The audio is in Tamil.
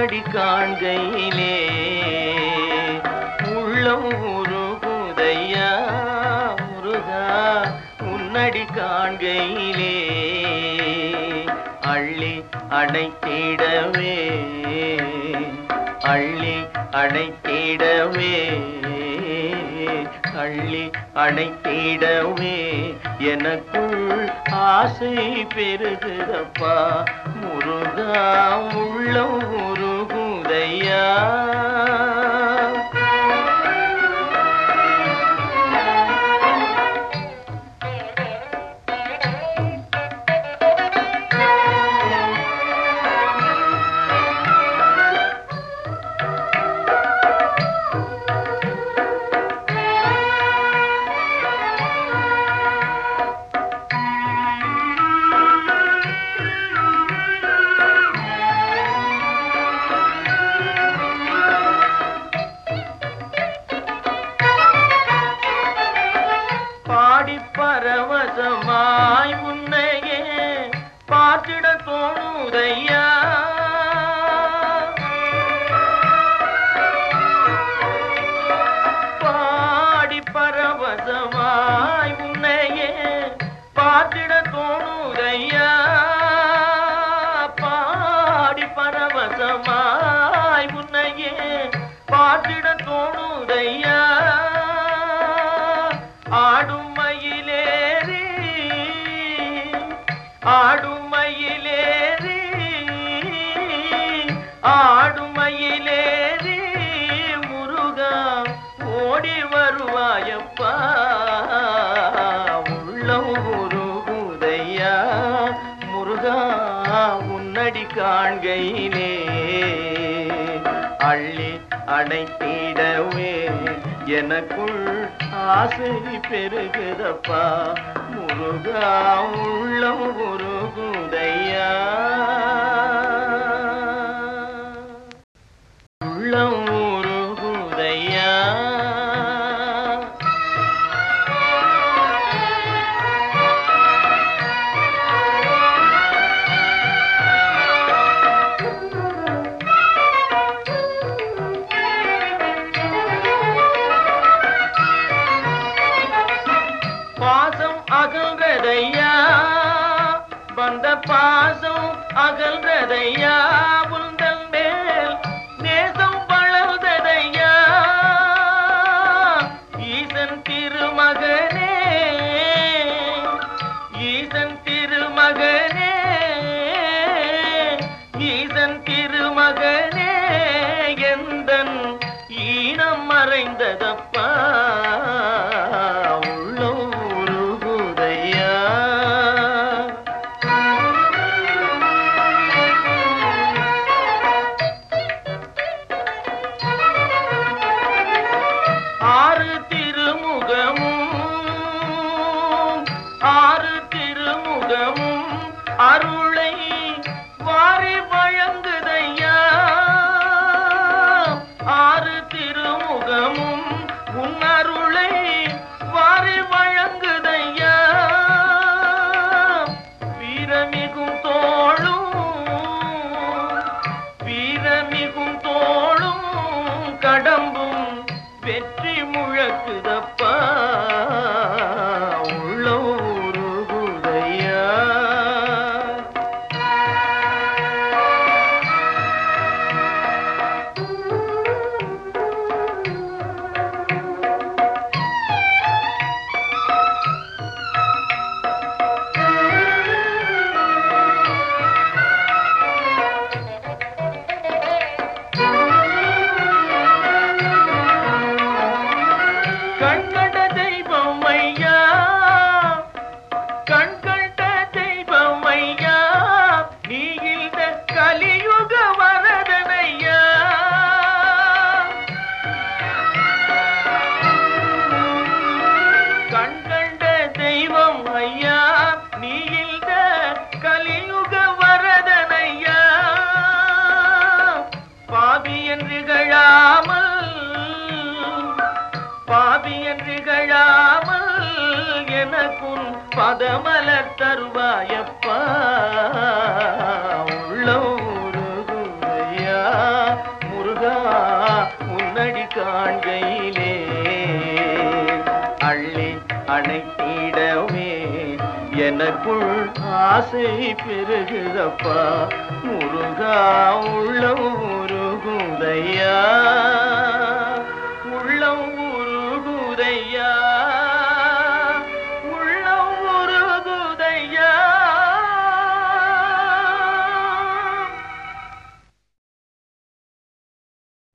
உன்னடி காண்கையிலே உள்ளம் உருகுதையா முருகா உன்னடி காண்கையிலே அள்ளி அணைத்திடவே அள்ளி அணைத்திடவே அள்ளி அணைத்திடவே எனக்குள் ஆசை பெருகுதப்பா முருகா உள்ளம் உருகுதையா பாடி பரவசமாய் உன்னையே பார்த்திட தோணுதையா பாடி பரவசமாய் உன்னையே பார்த்திட தோணுதையா பாடி பரவசமாய் உன்னையே பார்த்திட தோணுதையா ஆடும் மயிலேறி ஆடும் மயிலேறி ஆடும் மயிலேறி முருகா ஓடி வருவாயப்பா உள்ளம் உருகுதையா முருகா உன்னடி காண்கையிலே அள்ளி அணைத்திடவே எனக்குள் ஆசை பெருகுதப்பா முருகா உள்ளம் உருகுதையா உள்ளம் உருகுதையா பாசம் அகல்றதையா வந்த பாசம் அகல்றதையா உந்தல் மேல் நேசம் வளர்ந்ததையா ஈசன் திருமகனே ஈசன் திருமகனே ஈசன் திருமகனே எந்தன் ஈனம் மறைந்ததப்பா உள்ளம் உருகுதையா ஆறு திருமுகமும் ஆறு திருமுகமும் அருளை வாரி வழங்குதையா ஆறு திருமுகமும் உன் அருளை வாரி வழங்குதையா வீரமிகும் தோளும் வீரமிகும் தோளும் கடம்பும் வெற்றி முழக்குதப்பா உள்ள உருகுதையா கண்கண்ட தெய்வம் ஐயா கண்கண்ட தெய்வம் ஐயா நீ இந்த கலியுக வரதனையா கண்கண்ட தெய்வம் ஐயா நீ இந்த கலியுக வரதனையா பாவி என்று கழாமல் பாவி என்று கழாமல் எனக்குன் பதமலர் தருவாயப்பா உள்ள உருகுதையா அங்கையிலே அள்ளி அணைத்திடவே எனக்குள் ஆசை பெருகுதப்பா முருகா உள்ளம்